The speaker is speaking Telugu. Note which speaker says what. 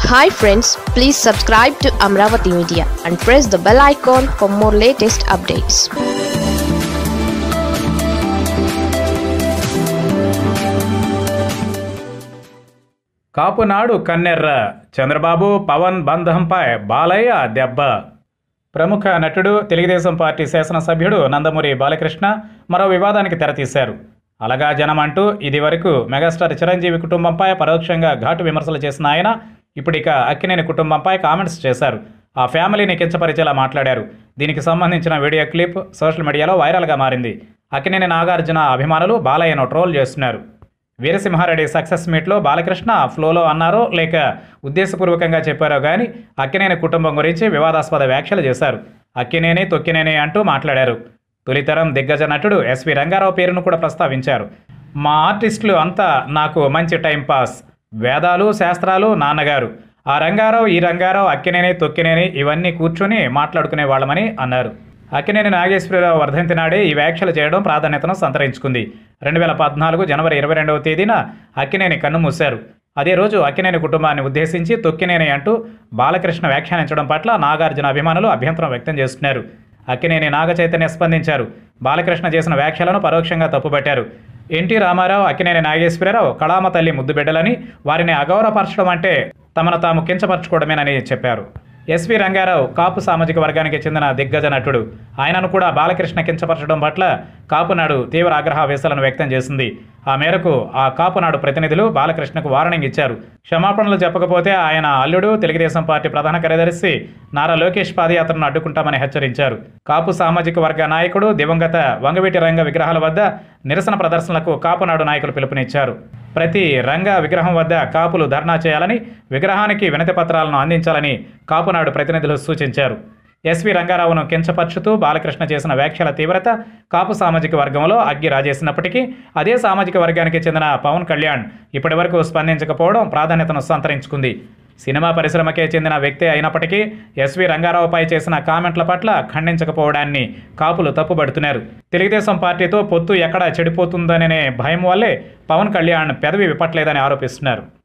Speaker 1: hi friends please subscribe to Amaravati media and press the bell icon for more latest updates
Speaker 2: Kapunadu కన్నెర్ర చంద్రబాబు పవన్ బంధంపై బాలయ్య దెబ్బ ప్రముఖ నటుడు తెలుగుదేశం పార్టీ శాసనసభ్యుడు నందమూరి బాలకృష్ణ మరో వివాదానికి తెరతీశారు అలగా జనం అంటూ ఇది వరకు మెగాస్టార్ చిరంజీవి కుటుంబంపై పరోక్షంగా ఘాటు విమర్శలు చేసిన ఆయన ఇప్పుడిక అక్కినేని కుటుంబంపై కామెంట్స్ చేశారు ఆ ఫ్యామిలీని కించపరిచేలా మాట్లాడారు దీనికి సంబంధించిన వీడియో క్లిప్ సోషల్ మీడియాలో వైరల్గా మారింది అక్కినేని నాగార్జున అభిమానులు బాలయ్యను ట్రోల్ చేస్తున్నారు వీరసింహారెడ్డి సక్సెస్ మీట్లో బాలకృష్ణ ఫ్లోలో అన్నారో లేక ఉద్దేశపూర్వకంగా చెప్పారో కానీ అక్కినేని కుటుంబం గురించి వివాదాస్పద వ్యాఖ్యలు చేశారు అక్కినేని తొక్కినేని అంటూ మాట్లాడారు తొలితరం దిగ్గజ నటుడు ఎస్వి రంగారావు పేరును కూడా ప్రస్తావించారు మా ఆర్టిస్టులు అంతా నాకు మంచి టైం పాస్ వేదాలు శాస్త్రాలు నాన్నగారు ఆ రంగారావు ఈ రంగారావు అక్కినేని తొక్కినేని ఇవన్నీ కూర్చొని మాట్లాడుకునే వాళ్ళమని అన్నారు అక్కినేని నాగేశ్వరరావు వర్ధంతి నాడే ఈ వ్యాఖ్యలు చేయడం ప్రాధాన్యతను సంతరించుకుంది రెండు వేల పద్నాలుగు జనవరి ఇరవై రెండవ తేదీన అక్కినేని కన్నుమూశారు అదే రోజు అక్కినేని కుటుంబాన్ని ఉద్దేశించి తొక్కినేని అంటూ బాలకృష్ణ వ్యాఖ్యానించడం పట్ల నాగార్జున అభిమానులు అభ్యంతరం వ్యక్తం చేస్తున్నారు అక్కినేని నాగ చైతన్య స్పందించారు బాలకృష్ణ చేసిన వ్యాఖ్యలను పరోక్షంగా తప్పుపట్టారు ఎన్టీ రామారావు అక్కినేని నాగేశ్వరరావు కళామ తల్లి ముద్దు బిడ్డలని వారిని అగౌరవపరచడం అంటే తమను తాము కించపరచుకోవడమేనని చెప్పారు ఎస్వి రంగారావు కాపు సామాజిక వర్గానికి చెందిన దిగ్గజ నటుడు ఆయనను కూడా బాలకృష్ణ కించపరచడం పట్ల కాపునాడు తీవ్ర ఆగ్రహావేశాలను వ్యక్తం చేసింది ఆ మేరకు ఆ కాపునాడు ప్రతినిధులు బాలకృష్ణకు వార్నింగ్ ఇచ్చారు క్షమాపణలు చెప్పకపోతే ఆయన అల్లుడు తెలుగుదేశం పార్టీ ప్రధాన కార్యదర్శి నారా లోకేష్ పాదయాత్రను అడ్డుకుంటామని హెచ్చరించారు కాపు సామాజిక వర్గ నాయకుడు దివంగత వంగవీటి రంగ విగ్రహాల వద్ద నిరసన ప్రదర్శనలకు కాపునాడు నాయకులు పిలుపునిచ్చారు ప్రతి రంగ విగ్రహం వద్ద కాపులు ధర్నా చేయాలని విగ్రహానికి వినతి పత్రాలను అందించాలని కాపునాడు ప్రతినిధులు సూచించారు ఎస్వి రంగారావును కించపర్చుతూ బాలకృష్ణ చేసిన వ్యాఖ్యల తీవ్రత కాపు సామాజిక వర్గంలో అగ్గి రాజేసినప్పటికీ అదే సామాజిక వర్గానికి చెందిన పవన్ కళ్యాణ్ ఇప్పటివరకు స్పందించకపోవడం ప్రాధాన్యతను సంతరించుకుంది సినిమా పరిశ్రమకే చెందిన వ్యక్తి అయినప్పటికీ ఎస్వి రంగారావుపై చేసిన కామెంట్ల పట్ల ఖండించకపోవడాన్ని కాపులు తప్పుబడుతున్నారు తెలుగుదేశం పార్టీతో పొత్తు ఎక్కడ చెడిపోతుందనే భయం వల్లే పవన్ కళ్యాణ్ పెదవి విప్పట్లేదని ఆరోపిస్తున్నారు